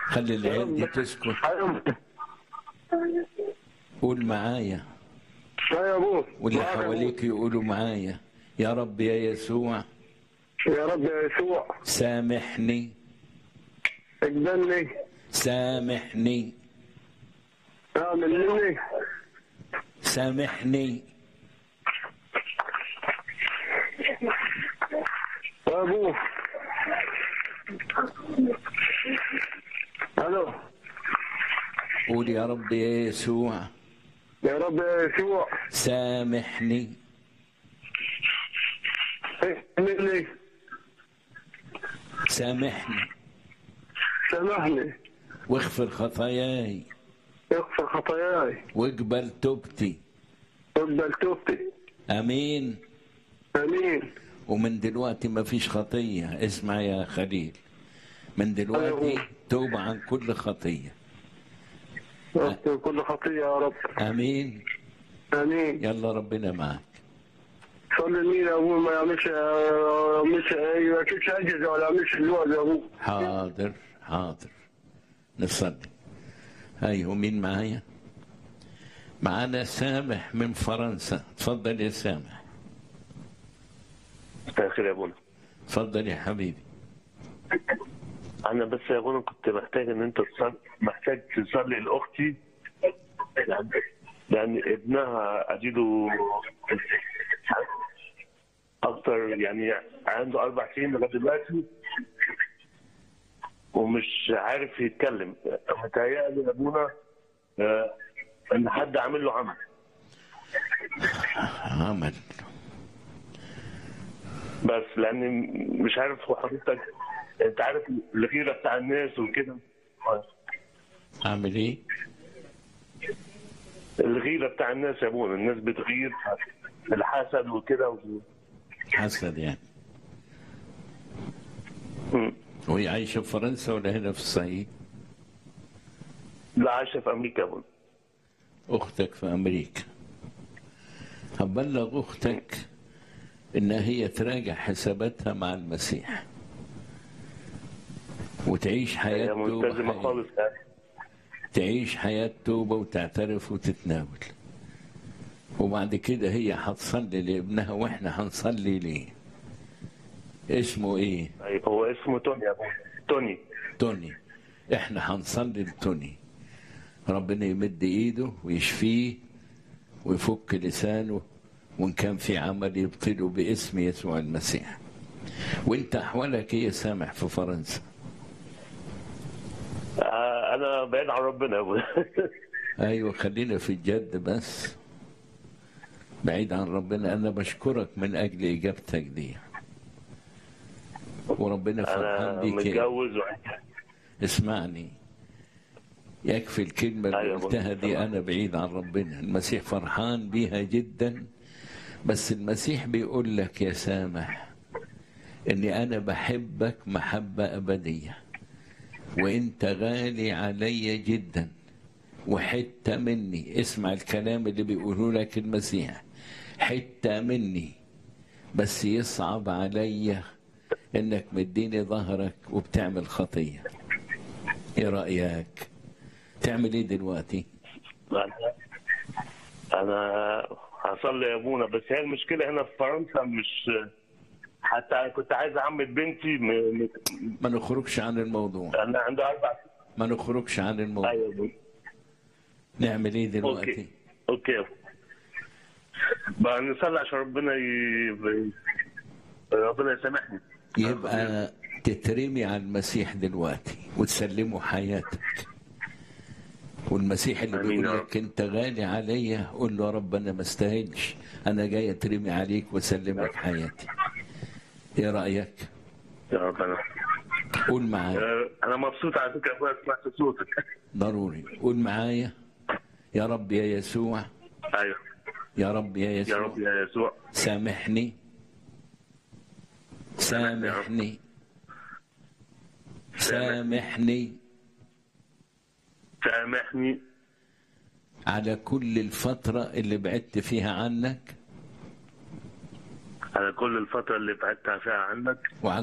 خلي العيال دي تسكت ايوه قول معايا أيوة يا ابوي واللي معاك يا أبوي. حواليك يقولوا معايا يا رب يا يسوع يا رب يا يسوع سامحني اقبلني سامحني اعمل مني سامحني يا ابوي الو قول يا رب يا يسوع يا رب يا يسوع سامحني اقبلني سامحني سامحني واغفر خطاياي اغفر خطاياي واقبل توبتي اقبل توبتي امين امين ومن دلوقتي ما فيش خطية اسمع يا خليل من دلوقتي توب عن كل خطية اغفر كل خطيه يا رب امين امين يلا ربنا معك صلي مين يا ابوي ما يعملش مش ما ياكلش اجهزه ولا يعملش اللوز يا ابوي حاضر حاضر نصلي ايوه مين معايا معانا سامح من فرنسا اتفضل يا سامح مساء الخير يا ابونا اتفضل يا حبيبي انا بس يا ابونا كنت محتاج ان انت تصلي محتاج تصلي لاختي لان لان ابنها اجده اكتر يعني عنده اربع سنين لغايه دلوقتي ومش عارف يتكلم متهيألي يا ابونا آه، ان حد عامل له عمل عمل بس لان مش عارف هو حضرتك انت عارف الغيره بتاع الناس وكده عامل ايه الغيره بتاع الناس يا ابونا الناس بتغير الحسد وكده و... حسد يعني مم. وهي عايشة في فرنسا ولا هنا في الصعيد لا عايشه في امريكا يا ابونا أختك في أمريكا هبلغ أختك إن هي تراجع حساباتها مع المسيح وتعيش حياة هي ملتزمه توبة خالص يعني تعيش حياة توبة وتعترف وتتناول وبعد كده هي هتصلي لابنها واحنا هنصلي ليه اسمه ايه أيوة، هو اسمه توني يا ابونا توني توني احنا هنصلي لتوني ربنا يمد ايده ويشفيه ويفك لسانه وان كان في عمل يبطله باسم يسوع المسيح وانت احوالك ايه يا سامح في فرنسا آه، انا بعيد عن ربنا يا ابونا ايوه خلينا في الجد بس بعيد عن ربنا انا بشكرك من اجل اجابتك دي وربنا فرحان انا بيك متجوز و... اسمعني يكفي الكلمة اللي أيوة، قلتها دي طبعا. أنا بعيد عن ربنا المسيح فرحان بيها جدا بس المسيح بيقول لك يا سامح إني أنا بحبك محبة أبدية وأنت غالي علي جدا وحتة مني اسمع الكلام اللي بيقوله لك المسيح حتة مني بس يصعب عليا انك مديني ظهرك وبتعمل خطيه ايه رايك تعمل ايه دلوقتي انا انا هصلي يا ابونا بس هي المشكله هنا في فرنسا مش حتى كنت عايز اعمل بنتي م... م... ما نخرجش عن الموضوع انا عندها اربع ما نخرجش عن الموضوع ايوه يا ابونا نعمل ايه اوكي دلوقتي اوكي بقى نصلي عشان ربنا ي... ربنا يسامحني يبقى تترمي على المسيح دلوقتي وتسلمه حياتك والمسيح اللي آمين بيقول يا لك انت غالي عليا قول له يا رب انا ما استاهلش انا جاي اترمي عليك واسلمك حياتي ايه رايك يا ربنا قول معايا آه، انا مبسوط على فكره يا ابويا سمعت صوتك ضروري قول معايا يا رب يا يسوع ايوه يا رب يا يا يسوع رب يا يسوع سامحني سامحني سامحني سامحني على كل الفترة اللي بعدت فيها عنك على كل الفتره اللي بعدتها فيها عنك وعلى